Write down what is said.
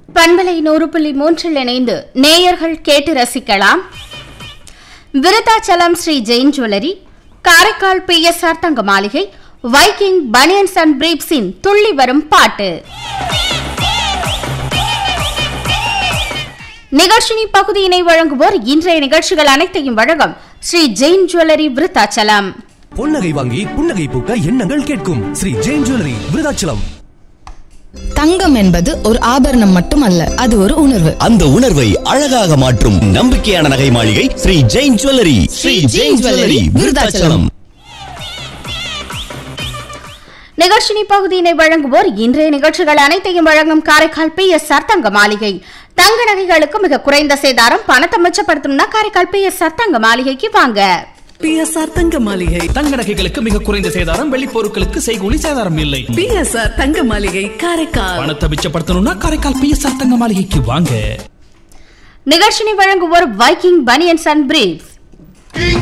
பண்பலை நூறு புள்ளி மூன்றில் இணைந்து நேயர்கள் கேட்டு ரசிக்கலாம் Virudhachalam Sri Jain jewellery Karaikal P S R Thanga Maaligai Viking banians and பிரீப்ஸின் துள்ளி வரும் பாட்டு நிகழ்ச்சினி பகுதியினை வழங்குவோர் இன்றைய நிகழ்ச்சிகள் அனைத்தையும் வழங்கும் ஸ்ரீ ஜெயின் ஜுவல்லரி விருத்தாச்சலம் பொன்னகை வாங்கி புன்னகை பூக்க எண்ணங்கள் கேட்கும் ஸ்ரீ ஜெயின் ஜுவல்லரி விருதாச்சலம் தங்கம் என்பது ஒரு ஆபரணம் மட்டுமல்ல அது ஒரு உணர்வு அந்த உணர்வை அழகாக மாற்றும் நம்பிக்கையான நகை மாளிகை ஸ்ரீ ஜெயின் ஜுவல்லரி ஸ்ரீ ஜெயின் ஜுவல்லரி விருதாச்சலம் நிகழ்ச்சினி பகுதியினை வழங்குவோர் இன்றைய நிகழ்ச்சிகள் அனைத்தையும் வழங்கும் Karaikal P S R Thanga மாளிகை தங்க நகைகளுக்கு மிக குறைந்த சேதாரம் பணத்தை மிச்சப்படுத்தணும்னா காரைக்கால் பி எஸ் ஆர் தங்க மாளிகைக்கு வாங்க பிஎஸ்ஆர் தங்க மாளிகை தங்க நகைகளுக்கு மிக குறைந்த சேதாரம் வெள்ளி பொருட்களுக்கு செய்கூலி சேதாரம் இல்லை பிஎஸ்ஆர் தங்க மாளிகை காரைக்கால் பணத்தை மிச்சப்படுத்தணும்னா காரைக்கால் பிஎஸ்ஆர் தங்க மாளிகைக்கு வாங்க நிகழ்ச்சினை வழங்குவோர் வைக்கிங் பனியன்ஸ் அண்ட் பிரீவ்ஸ்